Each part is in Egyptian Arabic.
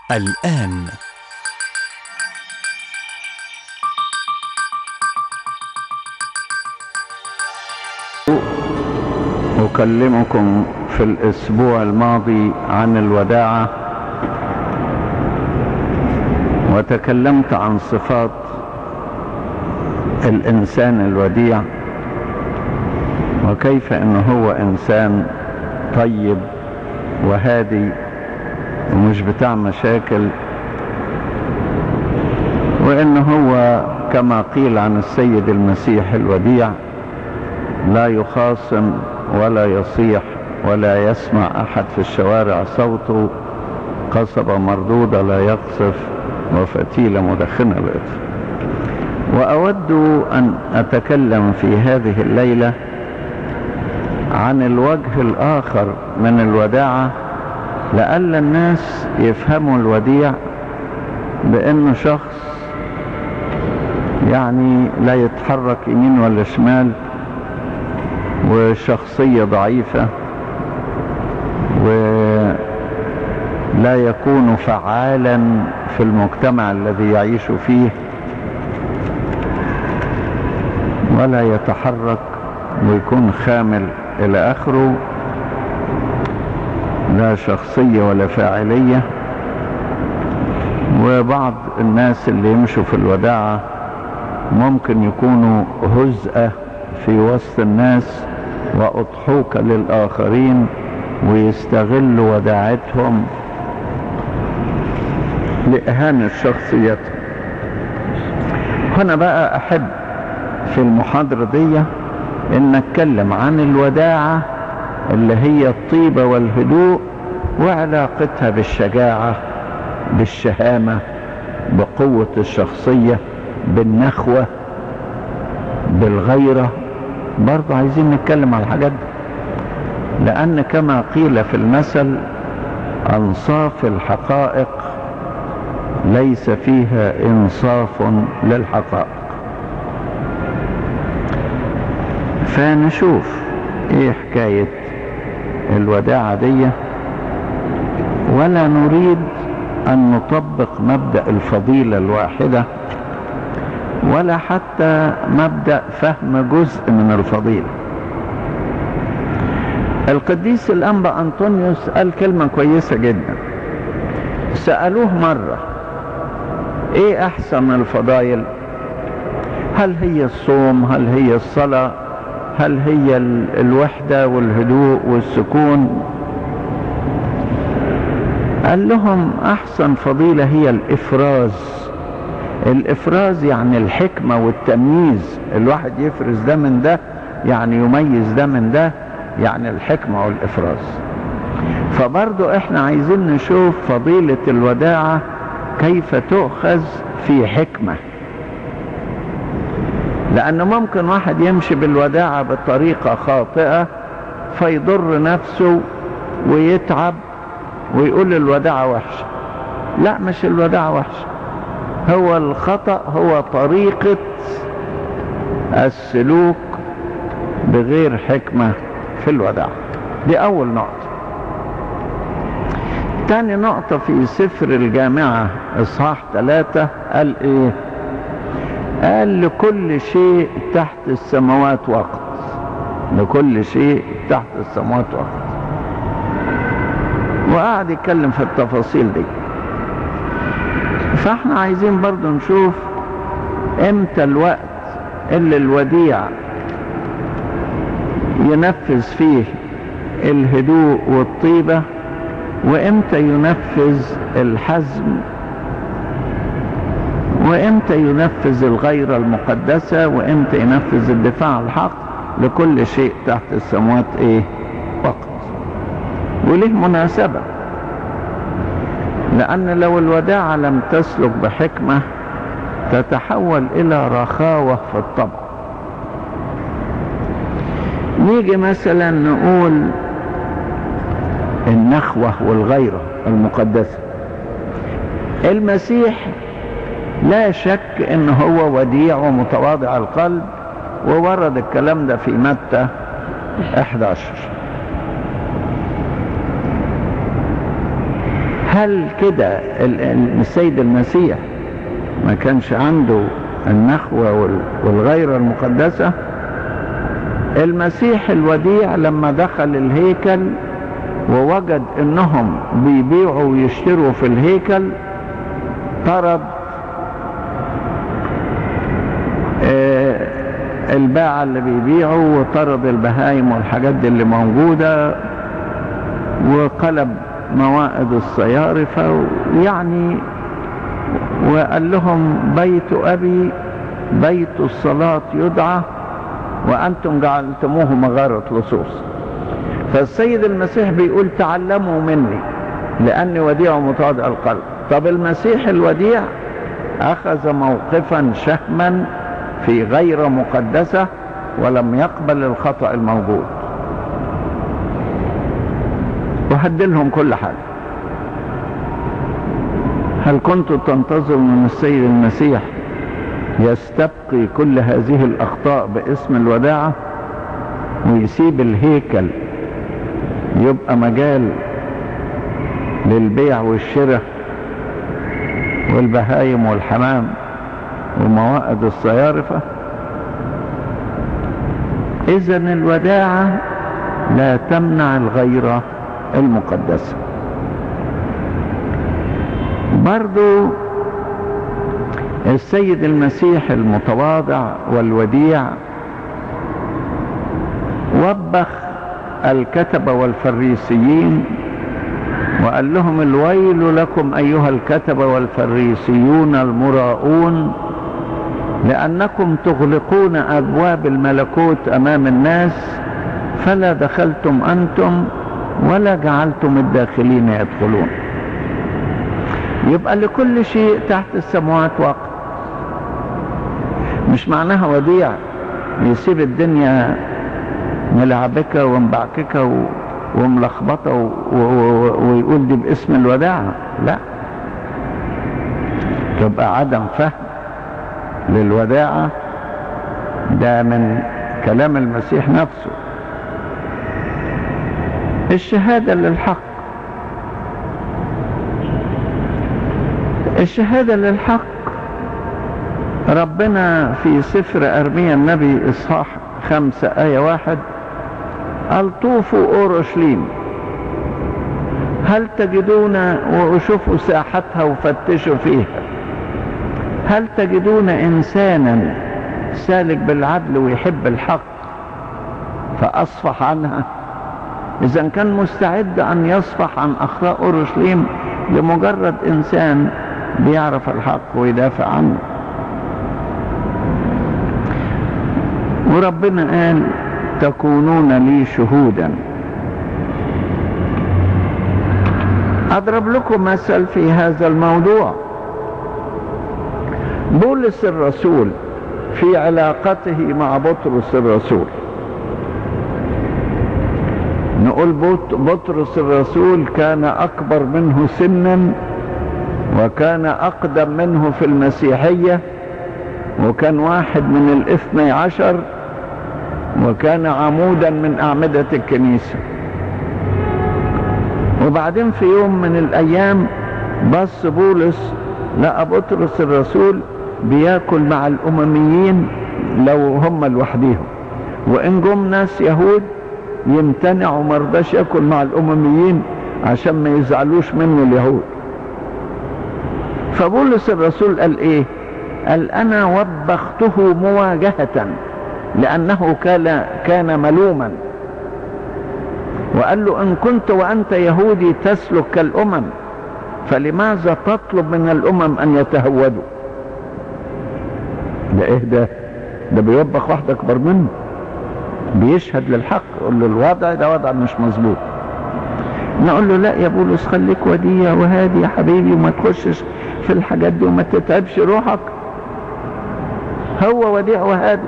الآن أكلمكم في الأسبوع الماضي عن الوداعة وتكلمت عن صفات الإنسان الوديع وكيف أنه هو إنسان طيب وهادي ومش بتاع مشاكل وأنه هو كما قيل عن السيد المسيح الوديع لا يخاصم ولا يصيح ولا يسمع أحد في الشوارع صوته قصبة مردودة لا يقصف وفتيلة مدخنة بئر وأود أن أتكلم في هذه الليلة عن الوجه الآخر من الوداعة لألا الناس يفهموا الوديع بأنه شخص يعني لا يتحرك يمين ولا شمال وشخصية ضعيفة ولا يكون فعالا في المجتمع الذي يعيش فيه ولا يتحرك ويكون خامل إلى آخره لا شخصية ولا فاعلية وبعض الناس اللي يمشوا في الوداعة ممكن يكونوا هزءة في وسط الناس وأضحوك للآخرين ويستغلوا وداعتهم لإهانة شخصيتهم هنا بقى أحب في المحاضرة دي إن أتكلم عن الوداعة اللي هي الطيبة والهدوء وعلاقتها بالشجاعة بالشهامة بقوة الشخصية بالنخوة بالغيرة برضه عايزين نتكلم على الحاجات دي لأن كما قيل في المثل أنصاف الحقائق ليس فيها إنصاف للحقائق فنشوف ايه حكاية الوداعة دي ولا نريد أن نطبق مبدأ الفضيلة الواحدة ولا حتى مبدأ فهم جزء من الفضيلة القديس الأنبا أنطونيوس قال كلمة كويسة جدا سألوه مرة ايه أحسن الفضائل هل هي الصوم هل هي الصلاة هل هي الوحدة والهدوء والسكون قال لهم أحسن فضيلة هي الإفراز الإفراز يعني الحكمة والتمييز الواحد يفرز ده من ده يعني يميز ده من ده يعني الحكمة والإفراز فبرضو احنا عايزين نشوف فضيلة الوداعة كيف تؤخذ في حكمة لأن ممكن واحد يمشي بالوداعة بطريقة خاطئة فيضر نفسه ويتعب ويقول الوداعة وحشة لا مش الوداعة وحشة هو الخطأ هو طريقة السلوك بغير حكمة في الوداعة دي أول نقطة تاني نقطة في سفر الجامعة إصحاح ثلاثة قال إيه قال لكل شيء تحت السماوات وقت لكل شيء تحت السماوات وقت وقعد يتكلم في التفاصيل دي فاحنا عايزين برضو نشوف امتى الوقت اللي الوديع ينفذ فيه الهدوء والطيبة وامتى ينفذ الحزم وامتى ينفذ الغيرة المقدسة وامتى ينفذ الدفاع عن الحق لكل شيء تحت السماوات ايه وقت وليه مناسبة لأن لو الوداعة لم تسلك بحكمة تتحول إلى رخاوة في الطبع نيجي مثلا نقول النخوة والغيرة المقدسة المسيح لا شك ان هو وديع ومتواضع القلب وورد الكلام ده في متى 11 هل كده السيد المسيح ما كانش عنده النخوة والغيرة المقدسة المسيح الوديع لما دخل الهيكل ووجد انهم بيبيعوا ويشتروا في الهيكل طرد الباعة اللي بيبيعوا وطرد البهايم والحاجات دي اللي موجودة وقلب موائد الصيارفة يعني وقال لهم بيت أبي بيت الصلاة يدعى وأنتم جعلتموه مغارة لصوص فالسيد المسيح بيقول تعلموا مني لأني وديع متواضع القلب طب المسيح الوديع أخذ موقفا شهما في غير مقدسة ولم يقبل الخطأ الموجود وهدلهم كل حاجة هل كنتم تنتظروا من السيد المسيح يستبقي كل هذه الأخطاء باسم الوداعة ويسيب الهيكل يبقى مجال للبيع والشراء والبهايم والحمام وموائد الصيارفة إذا الوداعة لا تمنع الغيرة المقدسة برضو السيد المسيح المتواضع والوديع وبخ الكتبة والفريسيين وقال لهم الويل لكم أيها الكتبة والفريسيون المراؤون لأنكم تغلقون أبواب الملكوت أمام الناس فلا دخلتم أنتم ولا جعلتم الداخلين يدخلون يبقى لكل شيء تحت السماوات وقت مش معناها وديع يسيب الدنيا ملعبكة ومبعككة وملخبطة ويقول دي باسم الوداعة لا تبقى عدم فهم للوداعة ده من كلام المسيح نفسه الشهادة للحق الشهادة للحق ربنا في سفر أرميا النبي إصحاح خمسة آية واحد قال طوفوا أورشليم هل تجدون وشوفوا ساحتها وفتشوا فيها هل تجدون إنسانا سالك بالعدل ويحب الحق فأصفح عنها إذا كان مستعد أن يصفح عن أخطاء أورشليم لمجرد إنسان بيعرف الحق ويدافع عنه وربنا قال تكونون لي شهودا أضرب لكم مثل في هذا الموضوع بولس الرسول في علاقته مع بطرس الرسول نقول بطرس الرسول كان أكبر منه سنا وكان أقدم منه في المسيحية وكان واحد من الاثني عشر وكان عمودا من أعمدة الكنيسة وبعدين في يوم من الأيام بص بولس لقى بطرس الرسول بياكل مع الأمميين لو هم لوحديهم وإن جم ناس يهود يمتنع ومرضاش ياكل مع الأمميين عشان ما يزعلوش منه اليهود فبولس الرسول قال ايه قال انا وبخته مواجهة لانه كان كان ملوما وقال له ان كنت وانت يهودي تسلك كالامم فلماذا تطلب من الامم ان يتهودوا ده ايه ده ده بيوبخ واحد اكبر منه بيشهد للحق يقول له الوضع ده وضع مش مظبوط نقول له لا يا بولس خليك وديع وهادي يا حبيبي وما تخشش في الحاجات دي وما تتعبش روحك هو وديع وهادي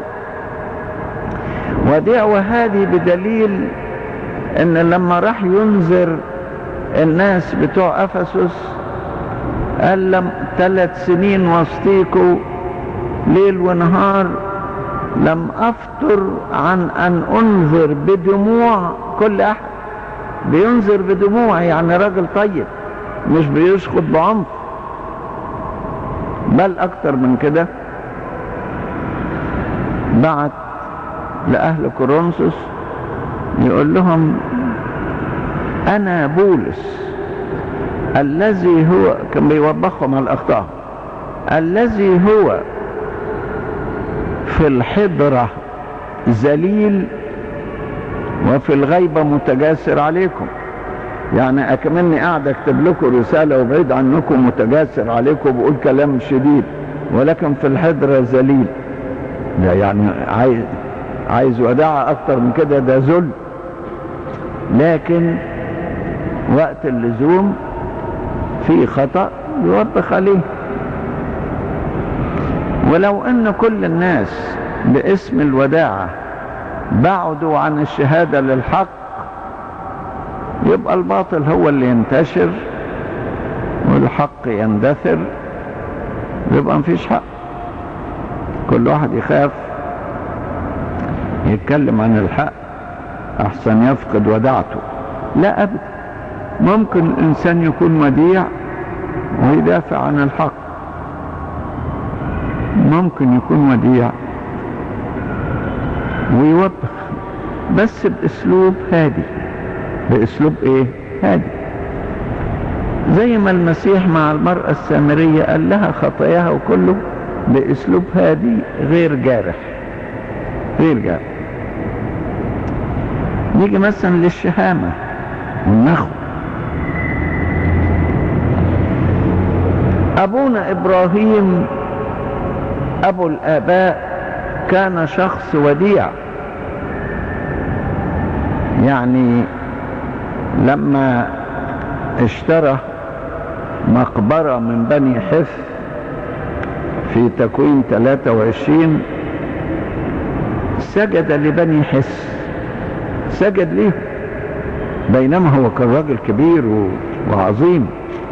وديع وهادي بدليل ان لما راح ينذر الناس بتوع افسس قال لم ثلاث سنين وسطيكوا ليل ونهار لم افتر عن ان انذر بدموع كل احد بينذر بدموع يعني راجل طيب مش بيسقط بعنف بل اكتر من كده بعت لأهل كورنثوس يقول لهم أنا بولس الذي هو كان بيوبخهم على الأخطاء الذي هو في الحضرة ذليل وفي الغيبة متجاسر عليكم يعني أكملني قاعد أكتب لكم رسالة وبعيد عنكم متجاسر عليكم بقول كلام شديد ولكن في الحضرة ذليل ده يعني عايز عايز وداعة أكتر من كده ده ذل لكن وقت اللزوم في خطأ يوبخ عليه ولو أن كل الناس باسم الوداعة بعدوا عن الشهادة للحق يبقى الباطل هو اللي ينتشر والحق يندثر يبقى مفيش حق كل واحد يخاف يتكلم عن الحق احسن يفقد وداعته لا ابدا ممكن الانسان يكون وديع ويدافع عن الحق ممكن يكون وديع ويوبخ بس باسلوب هادي باسلوب ايه هادي زي ما المسيح مع المرأة السامرية قال لها خطاياها وكله باسلوب هادي غير جارح غير جارح نيجي مثلا للشهامة والنخوة أبونا إبراهيم أبو الآباء كان شخص وديع يعني لما اشترى مقبرة من بني حف في تكوين 23 سجد لبني حس سجد ليه بينما هو كان راجل كبير وعظيم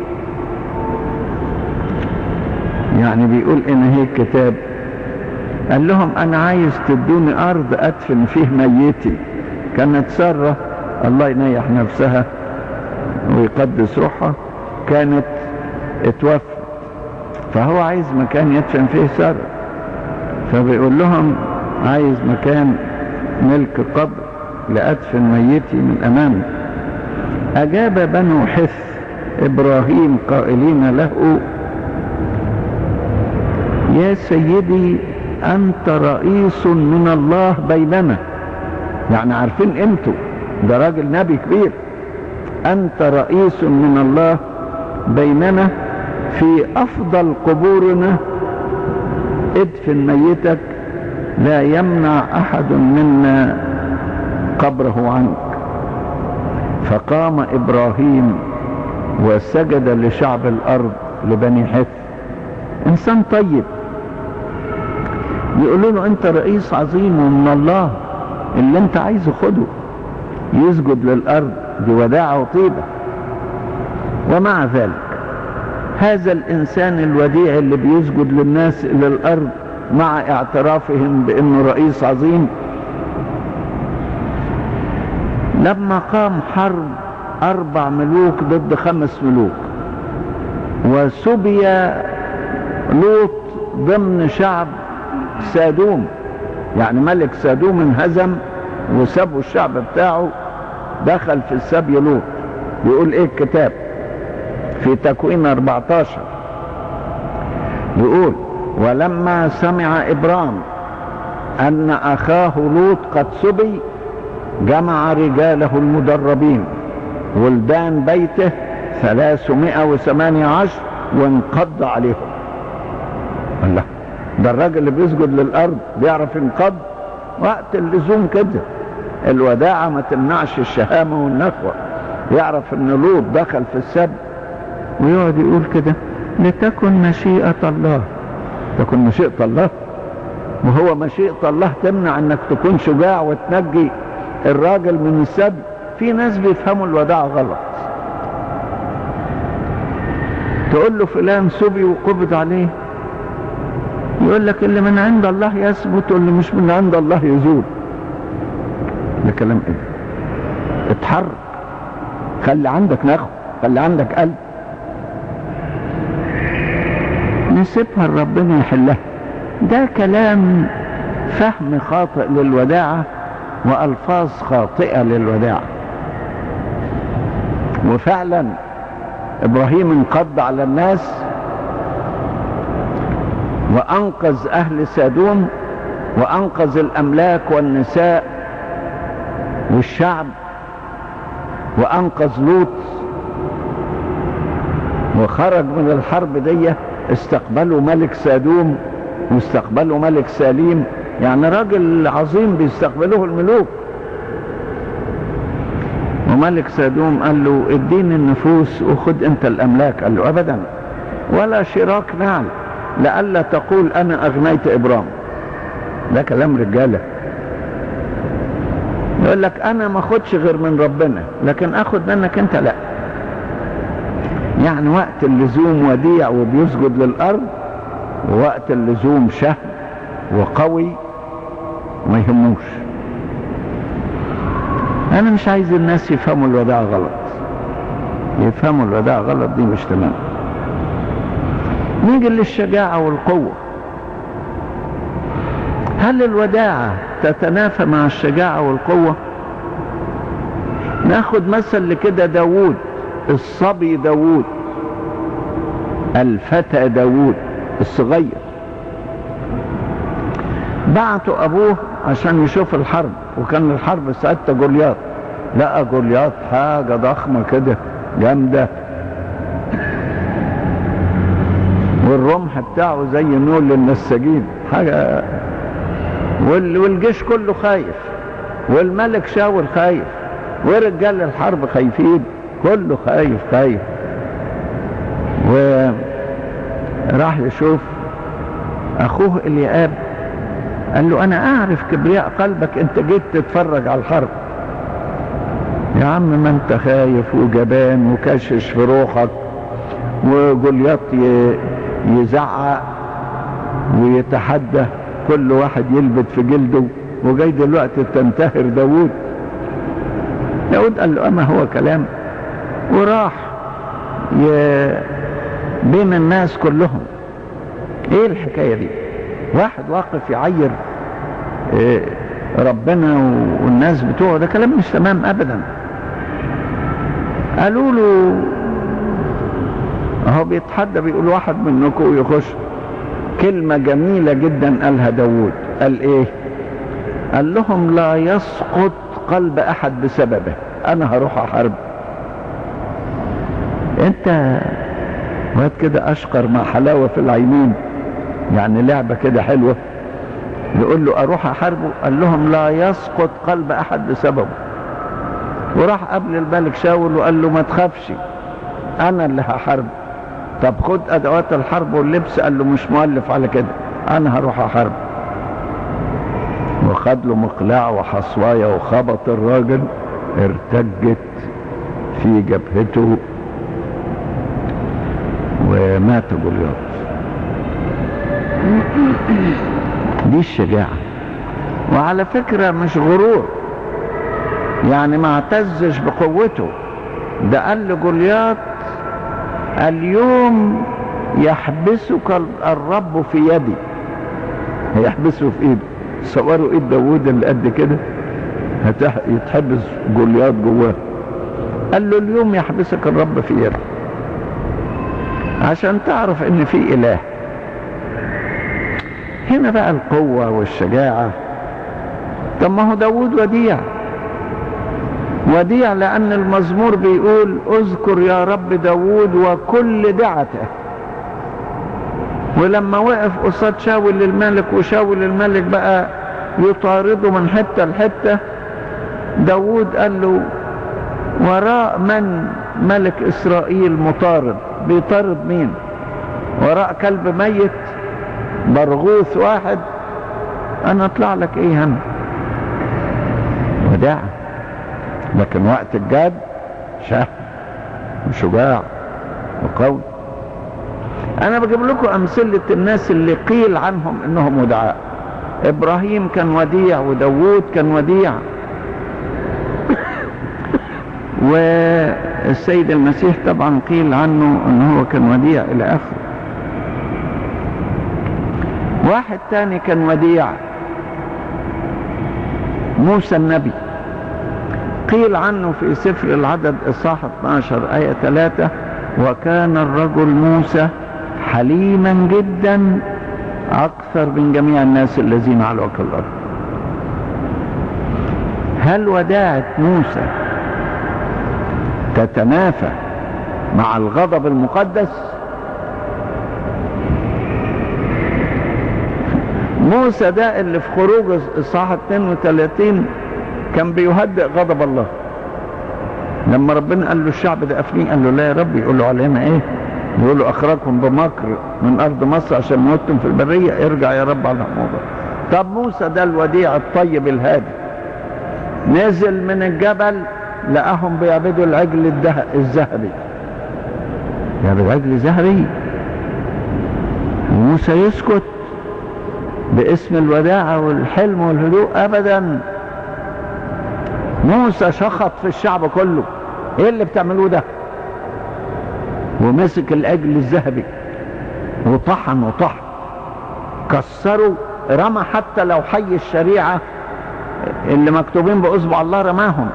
يعني بيقول ان هي الكتاب قال لهم انا عايز تدوني ارض ادفن فيه ميتي كانت سارة الله ينيح نفسها ويقدس روحها كانت اتوفت فهو عايز مكان يدفن فيه سارة فبيقول لهم عايز مكان ملك قبر لأدفن ميتي من أمامي أجاب بنو حث إبراهيم قائلين له يا سيدي أنت رئيس من الله بيننا يعني عارفين قيمته ده راجل نبي كبير أنت رئيس من الله بيننا في أفضل قبورنا ادفن ميتك لا يمنع أحد منا قبره عنك فقام إبراهيم وسجد لشعب الأرض لبني حث إنسان طيب يقولوا له أنت رئيس عظيم ومن الله اللي أنت عايزه خده يسجد للأرض بوداعة وطيبة ومع ذلك هذا الإنسان الوديع اللي بيسجد للناس إلى الأرض مع اعترافهم بأنه رئيس عظيم لما قام حرب أربع ملوك ضد خمس ملوك وسبي لوط ضمن شعب سادوم يعني ملك سادوم انهزم وسابوا الشعب بتاعه دخل في السبي لوط يقول ايه الكتاب في تكوين 14 يقول ولما سمع ابرام ان اخاه لوط قد سبي جمع رجاله المدربين ولدان بيته ثلاثمائة وثمانية عشر وانقض عليهم الله ده الراجل اللي بيسجد للأرض بيعرف ينقض وقت اللزوم كده الوداعة ما تمنعش الشهامة والنخوة يعرف ان لوط دخل في السب ويقعد يقول كده لتكن مشيئة الله تكن مشيئة الله وهو مشيئة الله تمنع انك تكون شجاع وتنجي الراجل من السب في ناس بيفهموا الوداع غلط تقول له فلان سبي وقبض عليه يقول لك اللي من عند الله يثبت واللي مش من عند الله يزول ده كلام ايه اتحرك خلي عندك نخو خلي عندك قلب نسيبها لربنا يحلها ده كلام فهم خاطئ للوداعة وألفاظ خاطئة للوداعة وفعلا إبراهيم انقض على الناس وأنقذ أهل سادوم وأنقذ الأملاك والنساء والشعب وأنقذ لوط وخرج من الحرب دي استقبلوا ملك سادوم واستقبلوا ملك سليم يعني راجل عظيم بيستقبلوه الملوك وملك سادوم قال له اديني النفوس وخد انت الاملاك قال له ابدا ولا شراك نعل لئلا تقول انا اغنيت ابرام ده كلام رجاله يقول لك انا ما اخدش غير من ربنا لكن اخد منك انت لا يعني وقت اللزوم وديع وبيسجد للارض ووقت اللزوم شهم وقوي ما يهموش انا مش عايز الناس يفهموا الوداع غلط يفهموا الوداع غلط دي مش تمام نيجي للشجاعة والقوة هل الوداعة تتنافى مع الشجاعة والقوة ناخد مثل لكده داوود الصبي داوود الفتى داوود الصغير بعتوا ابوه عشان يشوف الحرب وكان الحرب ساعتها جولياط لقى جولياط حاجة ضخمة كده جامدة والرمح بتاعه زي نول النساجين حاجة والجيش كله خايف والملك شاور خايف ورجال الحرب خايفين كله خايف خايف وراح يشوف اخوه الياب قال له انا اعرف كبرياء قلبك انت جيت تتفرج على الحرب يا عم ما انت خايف وجبان وكشش في روحك وجولياط يزعق ويتحدى كل واحد يلبت في جلده وجاي دلوقتي تنتهر داوود داود قال له اما هو كلام وراح ي... بين الناس كلهم ايه الحكاية دي واحد واقف يعير إيه ربنا والناس بتوعه ده كلام مش تمام ابدا قالوا له اهو بيتحدى بيقول واحد منكم يخش كلمة جميلة جدا قالها داود قال ايه قال لهم لا يسقط قلب احد بسببه انا هروح احارب انت واد كده اشقر مع حلاوة في العينين يعني لعبة كده حلوة يقول له اروح احاربه قال لهم لا يسقط قلب احد بسببه وراح قبل الملك شاول وقال له ما تخافش انا اللي هحاربه طب خد ادوات الحرب واللبس قال له مش مؤلف على كده انا هروح احارب وخد له مقلاع وحصواية وخبط الراجل ارتجت في جبهته ومات جولياط دي الشجاعة وعلى فكرة مش غرور يعني ما اعتزش بقوته ده قال لجولياط اليوم يحبسك الرب في يدي هيحبسه في ايده صوروا ايد داوود اللي قد كده يتحبس جولياط جواه قال له اليوم يحبسك الرب في يدي عشان تعرف ان في اله هنا بقى القوة والشجاعة طب ما هو داود وديع وديع لأن المزمور بيقول اذكر يا رب داود وكل دعته ولما وقف قصاد شاول الملك وشاول الملك بقى يطارده من حتة لحتة داود قال له وراء من ملك إسرائيل مطارد بيطارد مين وراء كلب ميت برغوث واحد انا اطلع لك ايه هم وداع لكن وقت الجد شهم وشجاع وقوي انا بجيب لكم امثلة الناس اللي قيل عنهم انهم ودعاء ابراهيم كان وديع وداوود كان وديع والسيد المسيح طبعا قيل عنه ان هو كان وديع الى اخره واحد تاني كان وديع موسى النبي قيل عنه في سفر العدد إصحاح 12 آية 3 وكان الرجل موسى حليما جدا أكثر من جميع الناس الذين على وجه الأرض هل وداعة موسى تتنافى مع الغضب المقدس موسى ده اللي في خروج اصحاح 32 كان بيهدئ غضب الله لما ربنا قال له الشعب ده قافلين قال له لا يا رب يقول له علينا ايه يقول له اخرجكم بمكر من ارض مصر عشان موتتم في البريه ارجع يا رب على الموضوع طب موسى ده الوديع الطيب الهادي نزل من الجبل لقاهم بيعبدوا العجل الذهبي يعبد عجل ذهبي موسى يسكت باسم الوداعة والحلم والهدوء ابدا موسى شخط في الشعب كله ايه اللي بتعملوه ده ومسك العجل الذهبي وطحن وطحن كسروا رمى حتى لو حي الشريعة اللي مكتوبين بأصبع الله رماهم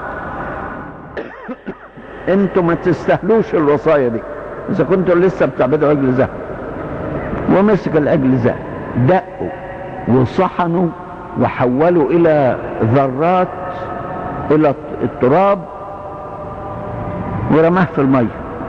انتوا ما تستهلوش الوصايا دي اذا كنتوا لسه بتعبدوا عجل ذهب ومسك العجل ذهب دقوا وصحنوا وحولوا الى ذرات الى التراب ورماه في الميه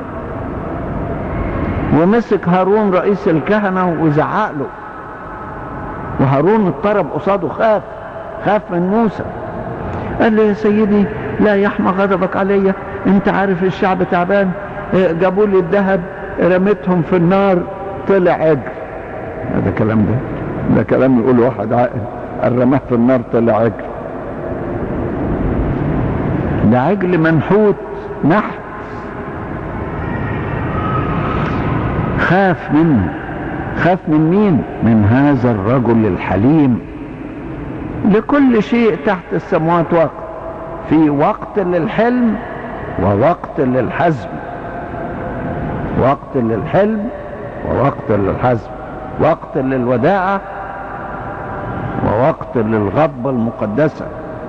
ومسك هارون رئيس الكهنة وزعق له وهارون اضطرب قصاده خاف خاف من موسى قال له يا سيدي لا يحمى غضبك عليا انت عارف الشعب تعبان جابوا لي الذهب رميتهم في النار طلع عجل هذا كلام ده ده كلام يقول واحد عاقل قال رماه في النار طلع عجل ده عجل منحوت نحت خاف منه خاف من مين من هذا الرجل الحليم لكل شيء تحت السماوات وقت في وقت للحلم ووقت للحزم وقت للحلم ووقت للحزم وقت للوداعة ووقت للغضبة المقدسة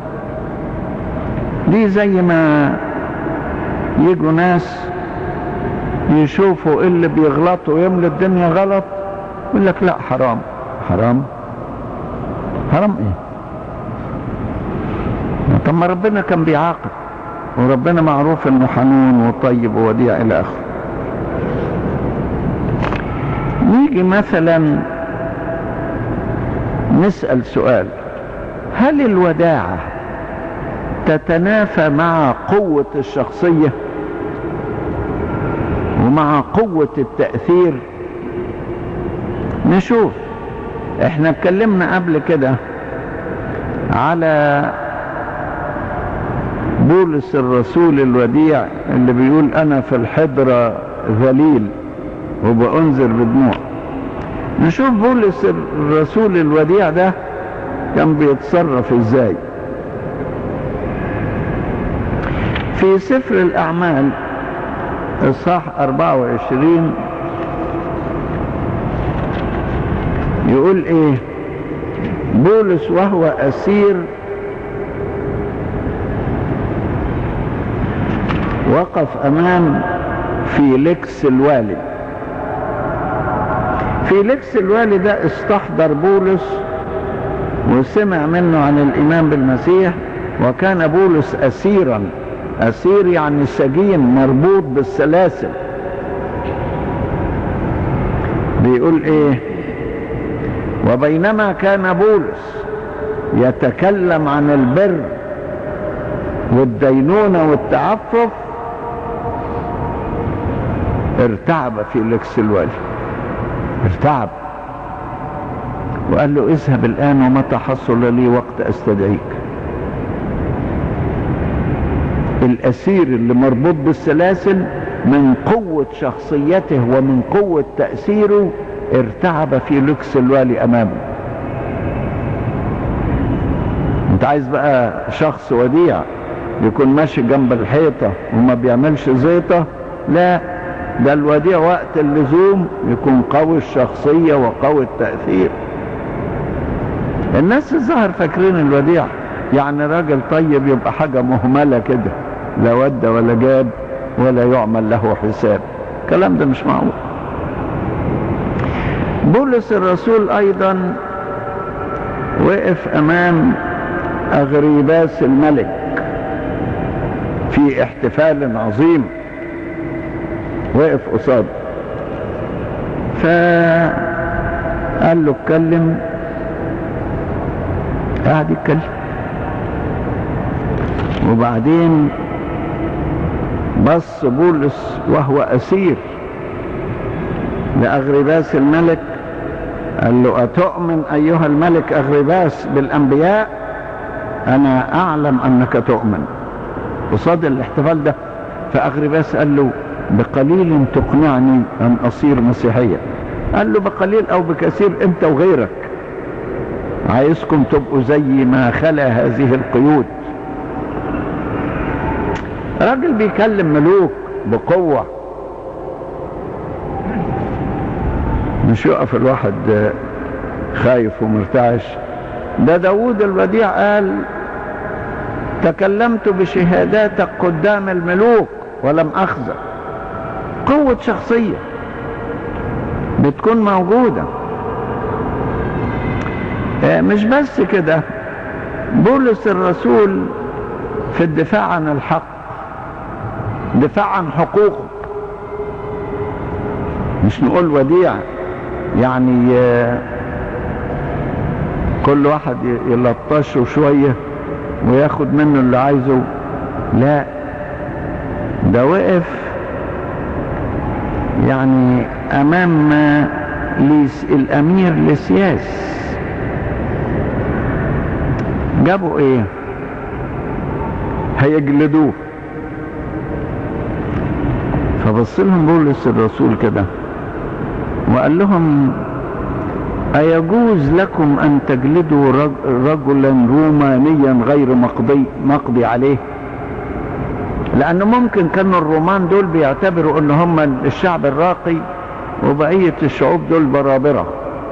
دي زي ما يجوا ناس يشوفوا اللي بيغلطوا ويملوا الدنيا غلط يقول لك لا حرام حرام حرام ايه طب ما ربنا كان بيعاقب وربنا معروف انه حنون وطيب ووديع الى اخره نيجي مثلا نسأل سؤال هل الوداعة تتنافى مع قوة الشخصية ومع قوة التأثير نشوف احنا اتكلمنا قبل كده على بولس الرسول الوديع اللي بيقول انا في الحضرة ذليل وبأنذر بدموع نشوف بولس الرسول الوديع ده كان بيتصرف ازاي في سفر الاعمال اصحاح 24 يقول ايه بولس وهو اسير وقف امام فيليكس الوالي فيليكس الوالي ده استحضر بولس وسمع منه عن الايمان بالمسيح وكان بولس اسيرا اسير يعني سجين مربوط بالسلاسل بيقول ايه وبينما كان بولس يتكلم عن البر والدينونة والتعفف ارتعب فيليكس الوالي ارتعب وقال له اذهب الآن ومتى حصل لي وقت استدعيك الأسير اللي مربوط بالسلاسل من قوة شخصيته ومن قوة تأثيره ارتعب فيليكس الوالي أمامه انت عايز بقى شخص وديع يكون ماشي جنب الحيطة وما بيعملش زيطة لا ده الوديع وقت اللزوم يكون قوي الشخصية وقوي التأثير الناس الظاهر فاكرين الوديع يعني راجل طيب يبقى حاجة مهملة كده لا ود ولا جاب ولا يعمل له حساب الكلام ده مش معقول بولس الرسول ايضا وقف امام اغريباس الملك في احتفال عظيم وقف قصاده فقال له اتكلم قاعد يتكلم وبعدين بص بولس وهو اسير لاغرباس الملك قال له اتؤمن ايها الملك اغرباس بالانبياء انا اعلم انك تؤمن قصاد الاحتفال ده فاغرباس قال له بقليل تقنعني ان اصير مسيحيا قال له بقليل او بكثير انت وغيرك عايزكم تبقوا زي ما خلى هذه القيود راجل بيكلم ملوك بقوة مش يقف الواحد خايف ومرتعش ده داود الوديع قال تكلمت بشهاداتك قدام الملوك ولم أخزى قوة شخصية بتكون موجودة مش بس كده بولس الرسول في الدفاع عن الحق دفاع عن حقوقه مش نقول وديع يعني كل واحد يلطشه شوية وياخد منه اللي عايزه لا ده وقف يعني امام ليس الامير لسياس جابوا ايه هيجلدوه فبص لهم بولس الرسول كده وقال لهم أيجوز لكم أن تجلدوا رجلا رومانيا غير مقضي, مقضي عليه لأنه ممكن كانوا الرومان دول بيعتبروا أن هم الشعب الراقي وبقية الشعوب دول برابرة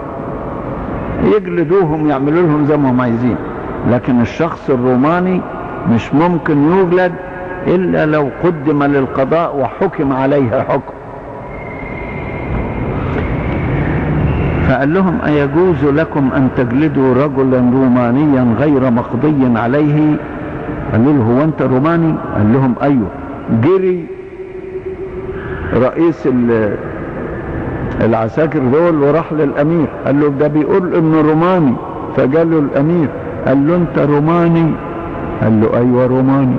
يجلدوهم يعملوا لهم زي ما هم عايزين لكن الشخص الروماني مش ممكن يوجلد إلا لو قدم للقضاء وحكم عليها حكم فقال لهم أيجوز لكم أن تجلدوا رجلا رومانيا غير مقضي عليه قالوا له هو أنت روماني قال لهم أيوه جري رئيس العساكر دول وراح للأمير قال له ده بيقول إنه روماني فقال له الأمير قال له أنت روماني قال له أيوه روماني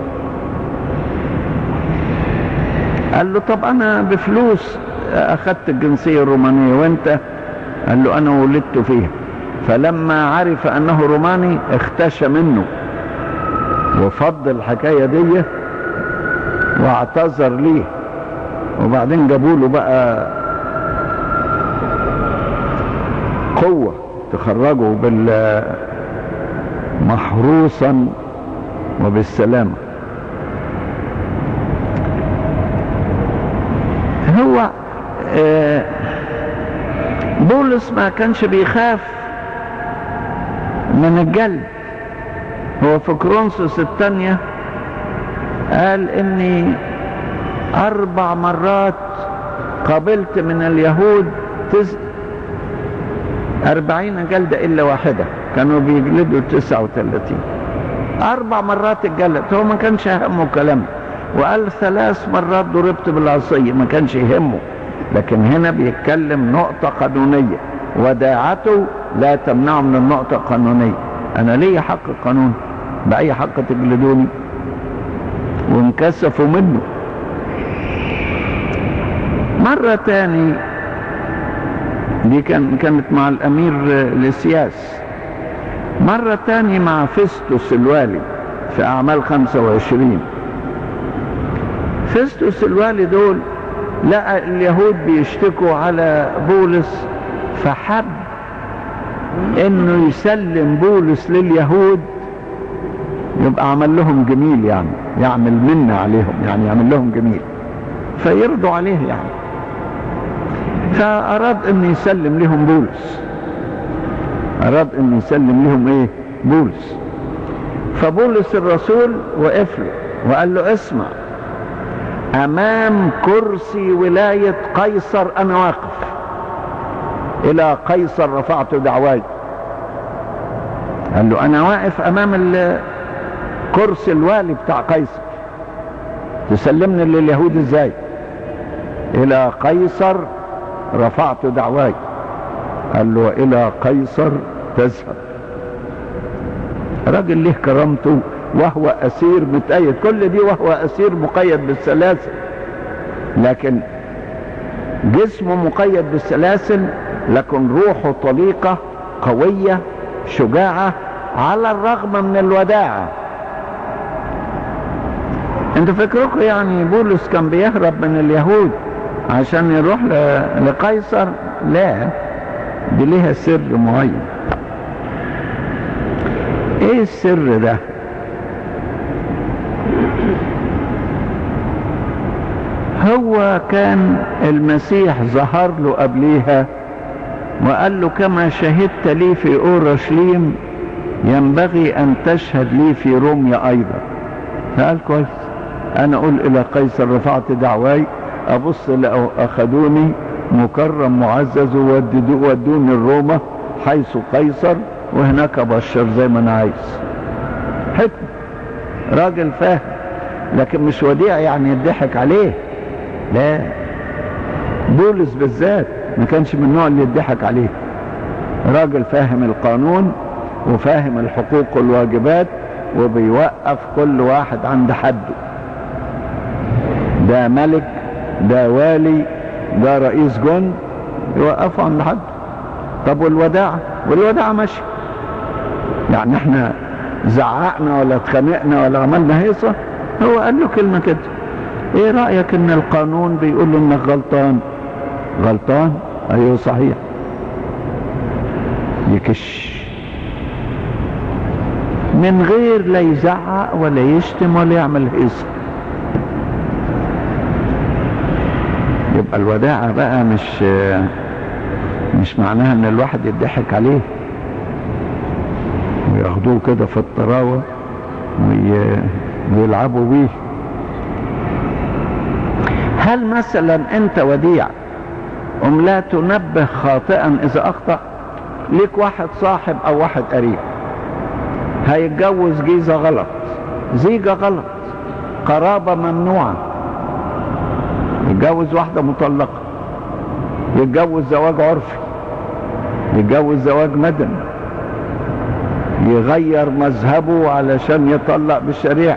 قال له طب أنا بفلوس أخذت الجنسية الرومانية وأنت قال له انا ولدت فيها فلما عرف انه روماني اختشى منه وفض الحكاية دي واعتذر ليه وبعدين جابوا له بقى قوة تخرجه بال محروسا وبالسلامة هو آه بولس ما كانش بيخاف من الجلد هو في كرونسوس الثانية قال اني اربع مرات قابلت من اليهود تز... اربعين جلدة الا واحدة كانوا بيجلدوا تسعة وثلاثين اربع مرات الجلد هو ما كانش همه كلام وقال ثلاث مرات ضربت بالعصية ما كانش يهمه لكن هنا بيتكلم نقطة قانونية وداعته لا تمنعه من النقطة القانونية أنا ليا حق قانون بأي حق تجلدوني وانكسفوا منه مرة تاني دي كان كانت مع الأمير لسياس مرة تاني مع فيستوس الوالي في أعمال 25 فيستوس الوالي دول لقى اليهود بيشتكوا على بولس فحب انه يسلم بولس لليهود يبقى عمل لهم جميل يعني يعمل منا عليهم يعني يعمل لهم جميل فيرضوا عليه يعني فأراد أن يسلم لهم بولس أراد أن يسلم لهم إيه بولس فبولس الرسول وقف له وقال له اسمع أمام كرسي ولاية قيصر أنا واقف إلى قيصر رفعت دعواي قال له أنا واقف أمام كرسي الوالي بتاع قيصر تسلمني لليهود ازاي الى قيصر رفعت دعواي قال له الى قيصر تذهب راجل ليه كرامته وهو اسير متأيد كل دي وهو اسير مقيد بالسلاسل لكن جسمه مقيد بالسلاسل لكن روحه طليقة قوية شجاعة على الرغم من الوداعة انتوا فكركم يعني بولس كان بيهرب من اليهود عشان يروح لقيصر لا دي ليها سر معين ايه السر ده هو كان المسيح ظهر له قبليها وقال له كما شهدت لي في اورشليم ينبغي ان تشهد لي في روميا ايضا فقال كويس انا اقول الى قيصر رفعت دعواي ابص لقوا اخذوني مكرم معزز وودوني الروما حيث قيصر وهناك ابشر زي ما انا عايز حكم راجل فاهم لكن مش وديع يعني يضحك عليه لا بولس بالذات ما كانش من النوع اللي يضحك عليه راجل فاهم القانون وفاهم الحقوق والواجبات وبيوقف كل واحد عند حده ده ملك ده والي ده رئيس جند يوقفوا عند حد طب والوداعة والوداعة ماشي يعني احنا زعقنا ولا اتخانقنا ولا عملنا هيصة هو قال له كلمة كده ايه رأيك ان القانون بيقول له انك غلطان غلطان ايوه صحيح يكش من غير لا يزعق ولا يشتم ولا يعمل هيصة يبقى الوداعة بقى مش مش معناها ان الواحد يضحك عليه وياخدوه كده في الطراوة ويلعبوا بيه هل مثلا انت وديع ام لا تنبه خاطئا اذا اخطأ ليك واحد صاحب او واحد قريب هيتجوز جيزة غلط زيجة غلط قرابة ممنوعة يتجوز واحدة مطلقة يتجوز زواج عرفي يتجوز زواج مدني يغير مذهبه علشان يطلق بالشريعة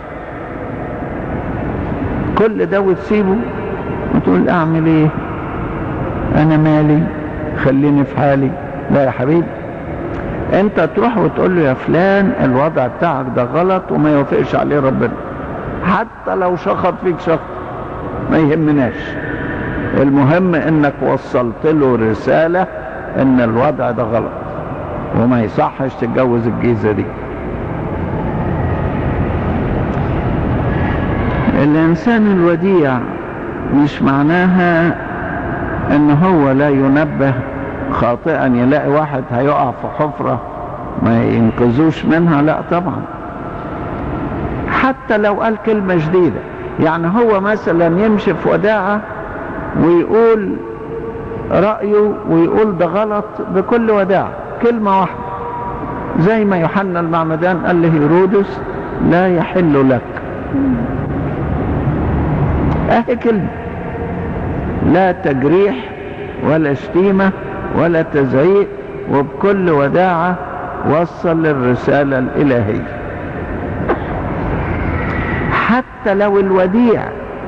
كل ده وتسيبه وتقول اعمل ايه انا مالي خليني في حالي لا يا حبيبي انت تروح وتقول له يا فلان الوضع بتاعك ده غلط وما يوافقش عليه ربنا حتى لو شخط فيك شخط ما يهمناش المهم انك وصلت له رسالة ان الوضع ده غلط وما يصحش تتجوز الجيزة دي الانسان الوديع مش معناها ان هو لا ينبه خاطئا يلاقي واحد هيقع في حفرة ما ينقذوش منها لا طبعا حتى لو قال كلمة جديدة يعني هو مثلا يمشي في وداعة ويقول رأيه ويقول ده غلط بكل وداعة كلمة واحدة زي ما يوحنا المعمدان قال لهيرودس لا يحل لك اهي كلمة لا تجريح ولا شتيمة ولا تزعيق وبكل وداعة وصل الرسالة الإلهية حتى لو الوديع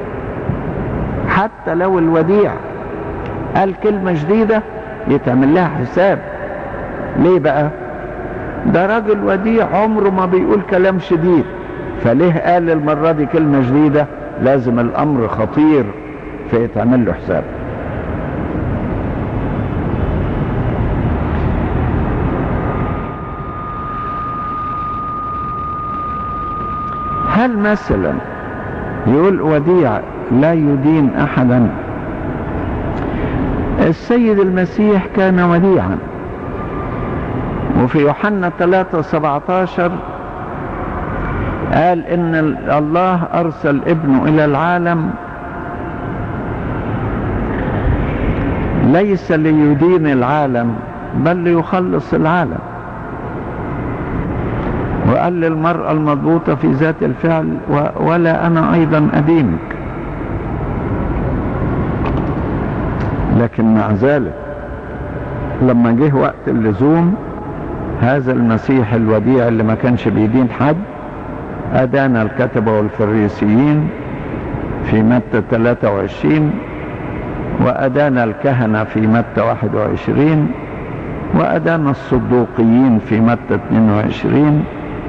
حتى لو الوديع قال كلمة جديدة يتعمل لها حساب ليه بقى ده راجل وديع عمره ما بيقول كلام شديد فليه قال المرة دي كلمة جديدة لازم الأمر خطير فيتعمل له حساب هل مثلا يقول وديع لا يدين احدا السيد المسيح كان وديعا وفي يوحنا 3 17 قال ان الله ارسل ابنه الى العالم ليس ليدين العالم بل ليخلص العالم وقال للمرأة المضبوطة في ذات الفعل ولا أنا أيضا أدينك لكن مع ذلك لما جه وقت اللزوم هذا المسيح الوديع اللي ما كانش بيدين حد أدان الكتبة والفريسيين في متى 23 وأدان الكهنة في متى 21 وأدان الصدوقيين في متى 22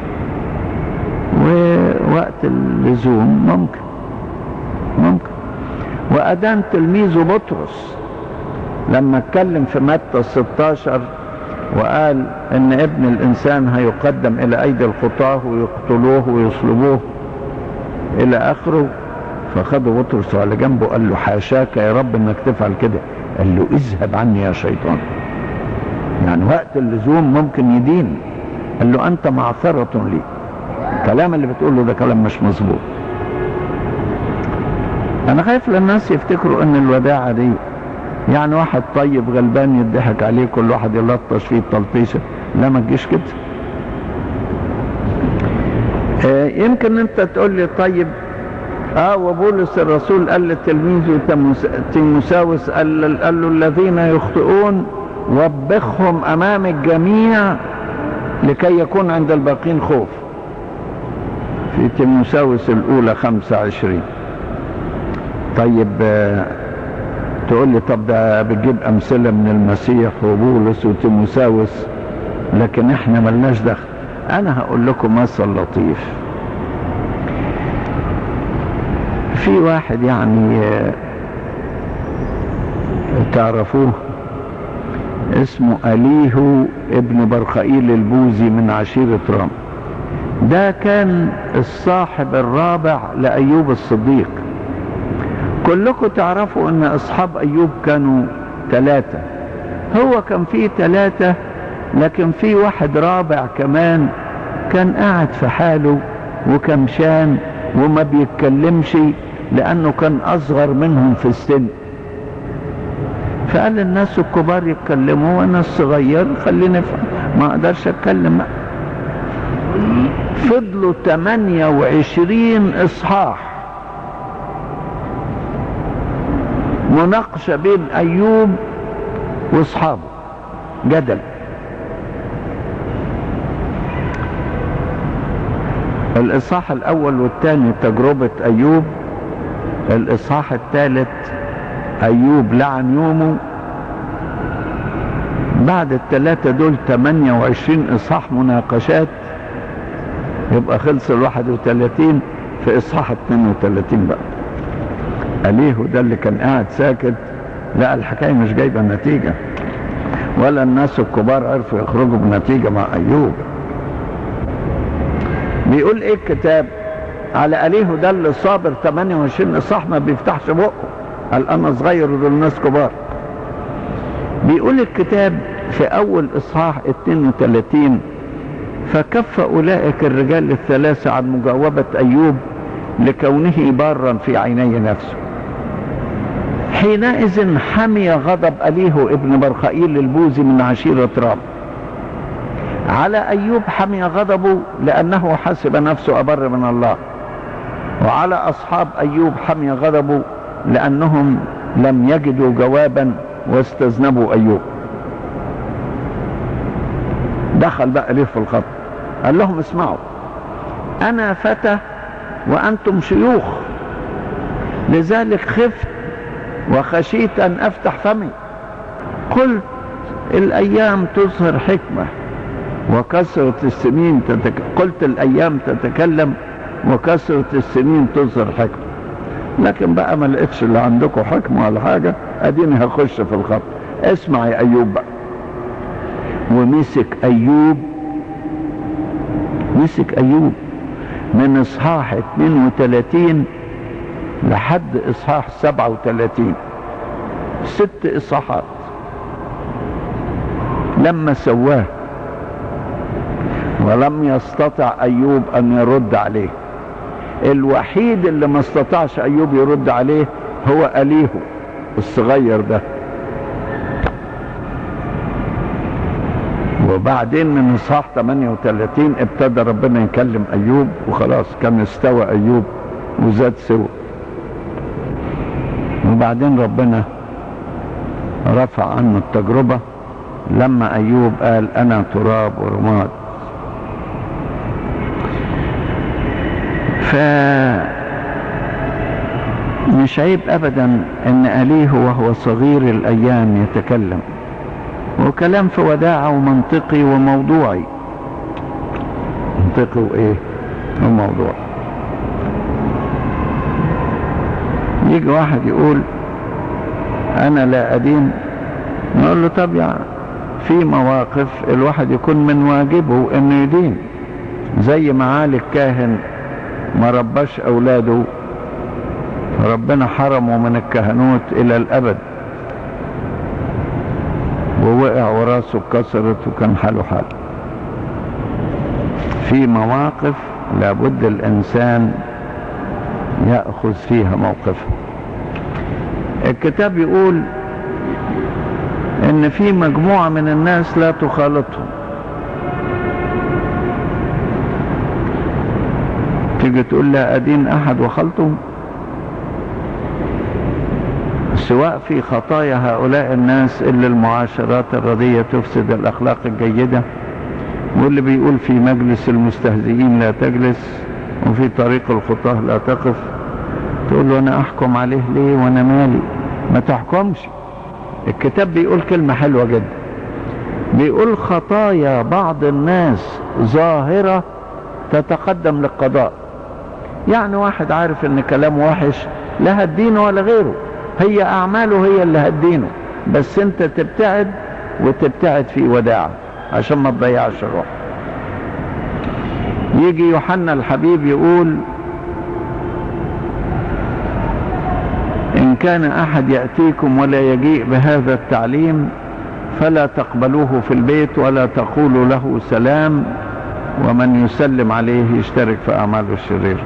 ووقت اللزوم ممكن ممكن وأدان تلميذه بطرس لما اتكلم في متى 16 وقال ان ابن الانسان هيقدم الى ايدي الخطاه ويقتلوه ويصلبوه الى اخره فخدوا بطرس على جنبه قال له حاشاك يا رب انك تفعل كده قال له اذهب عني يا شيطان يعني وقت اللزوم ممكن يدين قال له انت معثرة لي الكلام اللي بتقوله ده كلام مش مظبوط انا خايف للناس يفتكروا ان الوداعة دي يعني واحد طيب غلبان يضحك عليه كل واحد يلطش فيه التلطيشة لا ما تجيش كده آه يمكن انت تقول لي طيب اه وبولس الرسول قال لتلميذه تيموساوس قال, قال له الذين يخطئون وبخهم امام الجميع لكي يكون عند الباقين خوف في تيموساوس الاولى خمسة عشرين طيب آه تقول لي طب ده بتجيب امثلة من المسيح وبولس وتيموساوس لكن احنا ملناش دخل انا هقول لكم مثل لطيف في واحد يعني تعرفوه اسمه أليهو ابن برخائيل البوزي من عشيرة رام ده كان الصاحب الرابع لأيوب الصديق كلكم تعرفوا ان اصحاب ايوب كانوا ثلاثة هو كان فيه ثلاثة لكن في واحد رابع كمان كان قاعد في حاله وكمشان وما بيتكلمش لانه كان اصغر منهم في السن فقال الناس الكبار يتكلموا وانا الصغير خليني ما اقدرش اتكلم فضلوا 28 اصحاح مناقشة بين أيوب وأصحابه جدل الإصحاح الأول والثاني تجربة أيوب الإصحاح الثالث أيوب لعن يومه بعد الثلاثة دول 28 إصحاح مناقشات يبقى خلص ال 31 في إصحاح 32 بقى أليه ده اللي كان قاعد ساكت لا الحكاية مش جايبة نتيجة ولا الناس الكبار عرفوا يخرجوا بنتيجة مع أيوب بيقول ايه الكتاب على أليه ده اللي صابر 28 إصحاح ما بيفتحش بقه قال أنا صغير ودول ناس كبار بيقول الكتاب في أول إصحاح 32 فكف أولئك الرجال الثلاثة عن مجاوبة أيوب لكونه بارا في عيني نفسه حينئذ حمي غضب أليه ابن برخائيل البوزي من عشيرة رام على أيوب حمي غضبه لأنه حسب نفسه أبر من الله وعلى أصحاب أيوب حمي غضبه لأنهم لم يجدوا جوابا واستذنبوا أيوب دخل بقى ليه في الخط قال لهم اسمعوا أنا فتى وأنتم شيوخ لذلك خفت وخشيت أن أفتح فمي قلت الأيام تظهر حكمة وكثرة السنين تتك... قلت الأيام تتكلم وكثرة السنين تظهر حكمة لكن بقى ما لقيتش اللي عندكم حكمة ولا حاجة أديني هخش في الخط اسمع يا أيوب بقى ومسك أيوب مسك أيوب من إصحاح 32 لحد إصحاح 37 ست إصحاحات لما سواه ولم يستطع أيوب أن يرد عليه الوحيد اللي ما استطاعش أيوب يرد عليه هو أليه الصغير ده وبعدين من اصحاح 38 ابتدى ربنا يكلم ايوب وخلاص كان استوى ايوب وزاد سوى وبعدين ربنا رفع عنه التجربة لما ايوب قال انا تراب ورماد ف مش عيب ابدا ان اليه وهو صغير الايام يتكلم وكلام في وداعة ومنطقي وموضوعي منطقي وايه وموضوعي يجي واحد يقول انا لا ادين نقول له طب يعني في مواقف الواحد يكون من واجبه انه يدين زي معالي الكاهن ما رباش اولاده ربنا حرمه من الكهنوت الى الابد ووقع وراسه اتكسرت وكان حاله حال في مواقف لابد الانسان ياخذ فيها موقفه الكتاب يقول ان في مجموعه من الناس لا تخالطهم تيجي تقول لا ادين احد وخلطه سواء في خطايا هؤلاء الناس اللي المعاشرات الردية تفسد الأخلاق الجيدة واللي بيقول في مجلس المستهزئين لا تجلس وفي طريق الخطاه لا تقف تقول له أنا أحكم عليه ليه وأنا مالي ما تحكمش الكتاب بيقول كلمة حلوة جدا بيقول خطايا بعض الناس ظاهرة تتقدم للقضاء يعني واحد عارف ان كلامه وحش لا هتدينه ولا غيره هي اعماله هي اللي هتدينه بس انت تبتعد وتبتعد في وداعة عشان ما تضيعش الروح يجي يوحنا الحبيب يقول ان كان احد يأتيكم ولا يجيء بهذا التعليم فلا تقبلوه في البيت ولا تقولوا له سلام ومن يسلم عليه يشترك في اعماله الشريره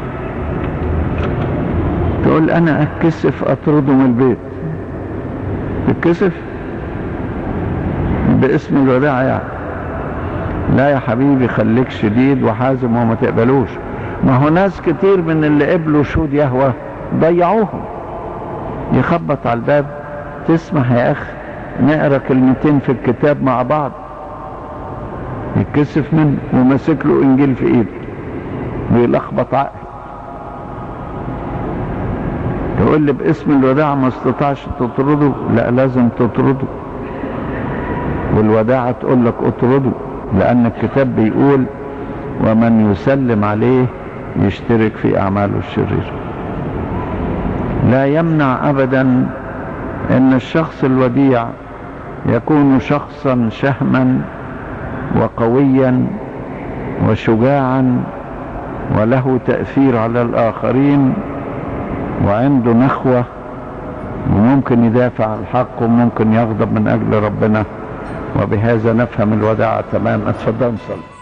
تقول انا اتكسف اطرده من البيت تتكسف باسم الوداع يعني لا يا حبيبي خليك شديد وحازم وما تقبلوش ما هو ناس كتير من اللي قبلوا شهود يهوى ضيعوهم يخبط على الباب تسمح يا اخي نقرا كلمتين في الكتاب مع بعض يتكسف منه وماسك له انجيل في ايده بيلخبط عقل تقول لي باسم الوداع ما استطاعش تطرده لا لازم تطرده والوداعة تقول لك اطرده لان الكتاب بيقول ومن يسلم عليه يشترك في اعماله الشريرة لا يمنع ابدا ان الشخص الوديع يكون شخصا شهما وقويا وشجاعا وله تأثير على الآخرين وعنده نخوة وممكن يدافع عن الحق وممكن يغضب من أجل ربنا وبهذا نفهم الوداعة تمام اتفضل صلي